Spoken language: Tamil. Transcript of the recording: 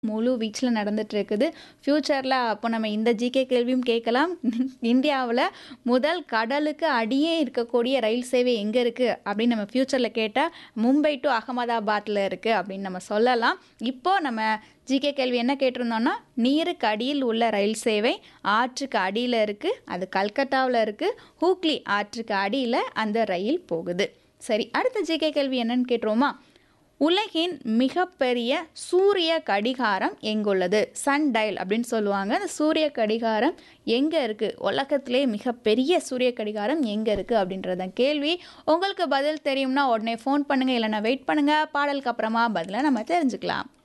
முழு வீச்சில் நடந்துட்டு இருக்குது ஃப்யூச்சரில் அப்போ நம்ம இந்த ஜிகே கேள்வியும் கேட்கலாம் இந்தியாவில் முதல் கடலுக்கு அடியே இருக்கக்கூடிய ரயில் சேவை எங்கே இருக்குது அப்படின்னு நம்ம ஃப்யூச்சரில் கேட்டால் மும்பை டு அகமதாபாத்தில் இருக்குது அப்படின்னு நம்ம சொல்லலாம் இப்போ நம்ம ஜிகே கேள்வி என்ன கேட்டிருந்தோம்னா நீருக்கு அடியில் உள்ள ரயில் சேவை ஆற்றுக்கு அடியில் இருக்குது அது கல்கத்தாவில் இருக்குது ஹூக்ளி ஆற்றுக்கு அடியில் அந்த ரயில் போகுது சரி அடுத்த ஜிகே கேள்வி என்னன்னு கேட்டுருவோமா உலகின் மிகப்பெரிய சூரிய கடிகாரம் எங்குள்ளது சன் டயல் அப்படின்னு சொல்லுவாங்க அந்த சூரிய கடிகாரம் எங்கே இருக்குது உலகத்திலே மிகப்பெரிய சூரிய கடிகாரம் எங்கே இருக்குது அப்படின்றத கேள்வி உங்களுக்கு பதில் தெரியும்னா உடனே ஃபோன் பண்ணுங்கள் இல்லைன்னா வெயிட் பண்ணுங்கள் பாடலுக்கு அப்புறமா பதிலை நம்ம தெரிஞ்சுக்கலாம்